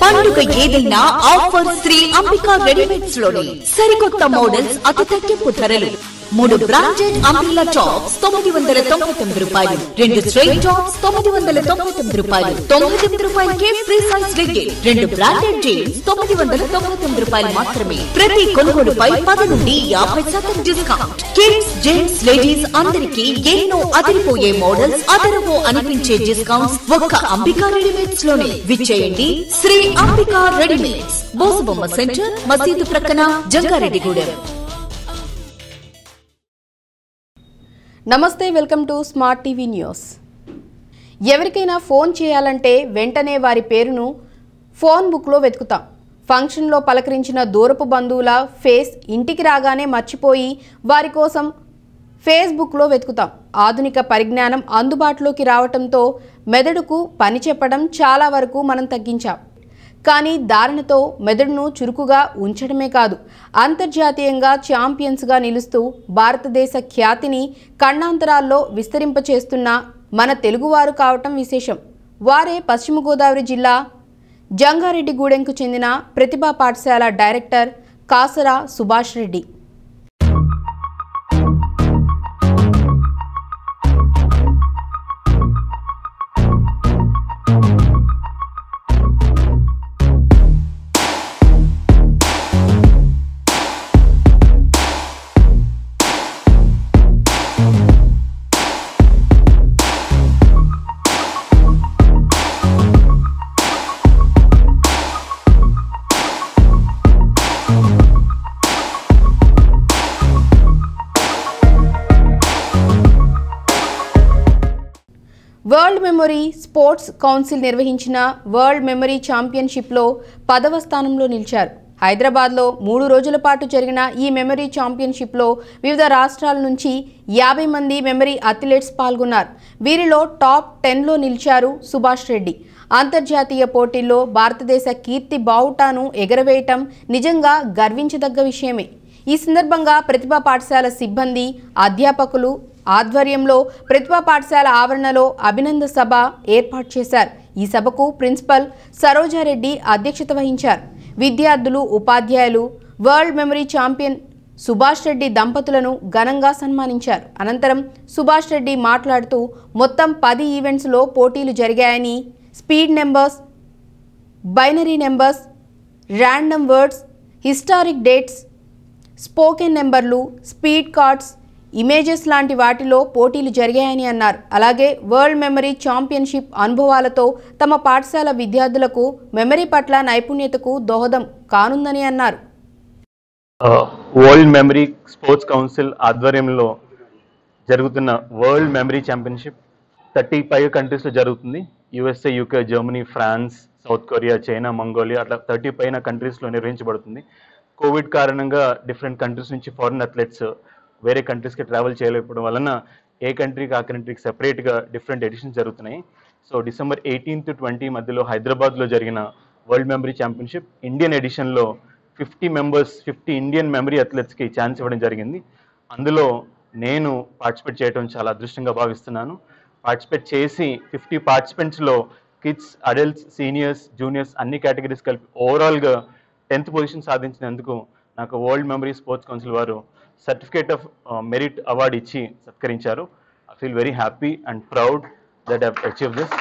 పండుగ ఏదైనా offer Shri Ambika readymades లోనే సరికొత్త మోడల్స్ అతి తగ్గింపు ధరలు మూడు బ్రాండెడ్ అంబ్రిల్లా టాప్స్ తొమ్మిది వందల తొంభై తొమ్మిది రూపాయలు రెండు స్ట్రైట్ టాప్స్ తొమ్మిది వందల తొంభై తొమ్మిది రూపాయలు తొంభై తొమ్మిది రూపాయలకే ఫ్రీ సైజ్ లెగ్గిన్ రెండు బ్రాండెడ్ జీన్స్ తొమ్మిది వందల తొంభై తొమ్మిది రూపాయలు మాత్రమే ప్రతి కొనుగోలుపై పది నుండి యాభై శాతం డిస్కౌంట్ కిడ్స్ జెంట్స్ లేడీస్ అందరికీ ఎన్నో అదిరిపోయే మోడల్స్ అదరవో అనిపించే డిస్కౌంట్స్ ఒక్క అంబికా రెడీమేడ్స్ లోనే విచ్చేయండి శ్రీ అంబికా రెడీమేడ్స్ బోసుబొమ్మ సెంటర్ మసీదు ప్రక్కన జంగారెడ్డిగూడెం నమస్తే welcome to smart TV news ఎవరికైనా ఫోన్ చేయాలంటే వెంటనే వారి పేరును ఫోన్ బుక్లో వెతుకుతాం ఫంక్షన్లో పలకరించిన దూరపు బంధువుల ఫేస్ ఇంటికి రాగానే మర్చిపోయి వారి కోసం ఫేస్బుక్లో వెతుకుతాం ఆధునిక పరిజ్ఞానం అందుబాటులోకి రావటంతో మెదడుకు పని చెప్పడం చాలా వరకు మనం తగ్గించాం కానీ ధారణతో మెదడును చురుకుగా ఉంచడమే కాదు అంతర్జాతీయంగా ఛాంపియన్స్గా నిలుస్తూ భారతదేశ ఖ్యాతిని కన్నాంతరాల్లో విస్తరింపచేస్తున్న మన తెలుగువారు కావటం విశేషం వారే పశ్చిమ గోదావరి జిల్లా జంగారెడ్డిగూడెంకు చెందిన Pratibha Pathashala director Kasara Subhash Reddy world memory sports council నిర్వహించిన వరల్డ్ మెమొరీ ఛాంపియన్షిప్లో పదవ స్థానంలో నిలిచారు హైదరాబాద్లో మూడు రోజుల పాటు జరిగిన ఈ మెమరీ ఛాంపియన్షిప్లో వివిధ రాష్ట్రాల నుంచి యాభై మంది మెమరీ అథ్లెట్స్ పాల్గొన్నారు వీరిలో టాప్ టెన్లో నిలిచారు సుభాష్ రెడ్డి అంతర్జాతీయ పోటీల్లో భారతదేశ కీర్తి బావుటాను ఎగరవేయటం నిజంగా గర్వించదగ్గ విషయమే ఈ సందర్భంగా ప్రతిభా పాఠశాల సిబ్బంది అధ్యాపకులు ఆధ్వర్యంలో ప్రతిభా పాఠశాల ఆవరణలో అభినంద సభ ఏర్పాటు చేశారు ఈ సభకు ప్రిన్సిపల్ సరోజారెడ్డి అధ్యక్షత వహించారు విద్యార్థులు ఉపాధ్యాయులు world memory champion Subhash Reddy దంపతులను ఘనంగా సన్మానించారు అనంతరం సుభాష్ రెడ్డి మాట్లాడుతూ మొత్తం పది ఈవెంట్స్లో పోటీలు జరిగాయని speed numbers binary numbers random words historic dates spoken నెంబర్లు స్పీడ్ కార్డ్స్ ఇమేజెస్ లాంటి వాటిలో పోటీలు జరిగాయని అన్నారు అలాగే వరల్డ్ మెమరీ ఛాంపియన్షిప్ అనుభవాలతో తమ పాఠశాల విద్యార్థులకు మెమరీ పట్ల నైపుణ్యతకు దోహదం కానుందని అన్నారు వరల్డ్ మెమరీ స్పోర్ట్స్ కౌన్సిల్ ఆధ్వర్యంలో జరుగుతున్న world memory championship thirty five కంట్రీస్లో జరుగుతుంది USA UK Germany France South Korea China Mongolia అట్లా థర్టీ పైన కంట్రీస్లో నిర్వహించబడుతుంది కోవిడ్ కారణంగా డిఫరెంట్ కంట్రీస్ నుంచి ఫారిన్ అథ్లెట్స్ వేరే కంట్రీస్కి ట్రావెల్ చేయలేకపోవడం వలన ఏ కంట్రీకి ఆ కంట్రీకి సెపరేట్గా డిఫరెంట్ ఎడిషన్స్ జరుగుతున్నాయి సో డిసెంబర్ ఎయిటీన్త్ ట్వంటీ మధ్యలో హైదరాబాద్లో జరిగిన వరల్డ్ మెమరీ ఛాంపియన్షిప్ ఇండియన్ ఎడిషన్లో fifty members fifty Indian memory అథ్లెట్స్కి ఛాన్స్ ఇవ్వడం జరిగింది అందులో నేను పార్టిసిపేట్ చేయడం చాలా అదృష్టంగా భావిస్తున్నాను పార్టిసిపేట్ చేసి ఫిఫ్టీ పార్టిసిపెంట్స్లో కిడ్స్ అడల్ట్స్ సీనియర్స్ జూనియర్స్ అన్ని కేటగిరీస్ కలిపి ఓవరాల్గా టెన్త్ పొజిషన్ సాధించినందుకు నాకు వరల్డ్ మెమరీ స్పోర్ట్స్ కౌన్సిల్ వారు సర్టిఫికేట్ ఆఫ్ మెరిట్ అవార్డు ఇచ్చి సత్కరించారు I feel very happy and proud that have achieve this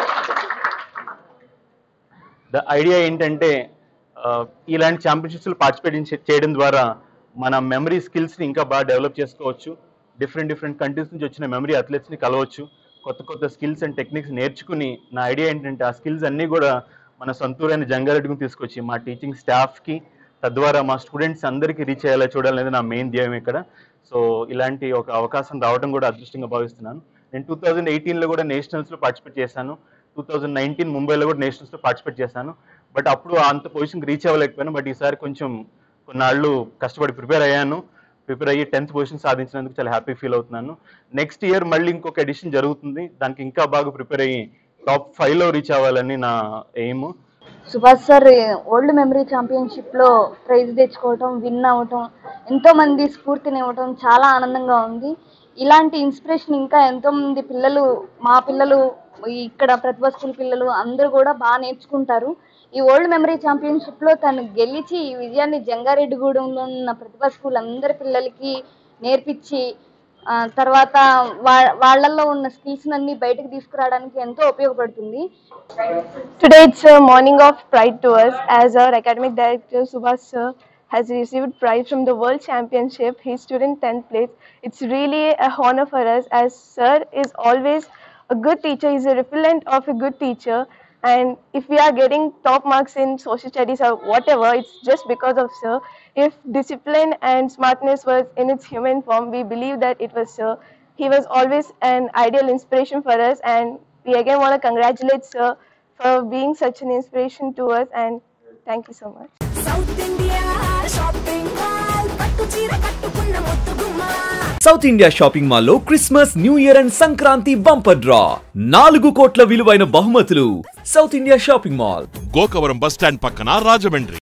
the idea ఏంటంటే ఆ, ఇలాంటి ఛాంపియన్షిప్స్లో పార్టిసిపేట్ చేయడం ద్వారా మన మెమరీ స్కిల్స్ని ఇంకా బాగా డెవలప్ చేసుకోవచ్చు డిఫరెంట్ డిఫరెంట్ కంట్రీస్ నుంచి వచ్చిన మెమరీ అథ్లెట్స్ని కలవచ్చు కొత్త కొత్త స్కిల్స్ అండ్ టెక్నిక్స్ నేర్చుకుని నా ఐడియా ఏంటంటే ఆ స్కిల్స్ అన్నీ కూడా మన సొంతూరైన జంగారెడ్డికి తీసుకొచ్చి మా టీచింగ్ స్టాఫ్కి తద్వారా మా స్టూడెంట్స్ అందరికీ రీచ్ అయ్యేలా చూడాలనేది నా మెయిన్ ధ్యేయం ఇక్కడ సో ఇలాంటి ఒక అవకాశం రావడం కూడా అదృష్టంగా భావిస్తున్నాను నేను టూ థౌజండ్ ఎయిటీన్లో కూడా నేషనల్స్లో పార్టిసిపేట్ చేశాను టూ థౌజండ్ నైన్టీన్ ముంబైలో కూడా నేషనల్స్లో పార్టిసిపేట్ చేశాను బట్ అప్పుడు అంత పొజిషన్కి రీచ్ అవ్వలేకపోయాను బట్ ఈసారి కొంచెం కొన్నాళ్ళు కష్టపడి ప్రిపేర్ అయ్యాను ప్రిపేర్ అయ్యి టెన్త్ పొజిషన్ సాధించినందుకు చాలా హ్యాపీ ఫీల్ అవుతున్నాను నెక్స్ట్ ఇయర్ మళ్ళీ ఇంకొక ఎడిషన్ జరుగుతుంది దానికి ఇంకా బాగా ప్రిపేర్ అయ్యి టాప్ ఫైవ్లో రీచ్ అవ్వాలని నా aim Subhash sir world memory championship లో ప్రైజ్ తెచ్చుకోవటం విన్ అవ్వటం ఎంతో మంది స్ఫూర్తినివ్వటం చాలా ఆనందంగా ఉంది ఇలాంటి ఇన్స్పిరేషన్ ఇంకా ఎంతో మంది పిల్లలు మా పిల్లలు ఇక్కడ ప్రతిభా స్కూల్ పిల్లలు అందరూ కూడా బాగా నేర్చుకుంటారు ఈ ఓల్డ్ మెమరీ ఛాంపియన్షిప్ లో తను గెలిచి ఈ విజయాన్ని జంగారెడ్డిగూడెంలో ఉన్న ప్రతిభా స్కూల్ అందరి పిల్లలకి నేర్పించి ఆ, తర్వాత వా వాళ్ళల్లో ఉన్న స్కిల్స్ అన్ని బయటకు తీసుకురావడానికి ఎంతో ఉపయోగపడుతుంది Today it's a morning of pride to us as our academic director Subhash sir has received prize from the World Championship. He stood in 10th place. It's really a honor for us as sir is always a good teacher. He's a repellent of a good teacher. And if we are getting top marks in social studies or whatever, it's just because of sir. If discipline and smartness was in its human form, we believe that it was sir. He was always an ideal inspiration for us and we again want to congratulate sir for being such an inspiration to us and thank you so much. South India shopping mall పట్టు చీర కట్టుకున్న ముద్దుగుమ్మ South India shopping మాల్లో Christmas new year and Sankranti bumper draw నాలుగు కోట్ల విలువైన బహుమతులు South India shopping mall Gokavaram bus stand పక్కన రాజమండ్రి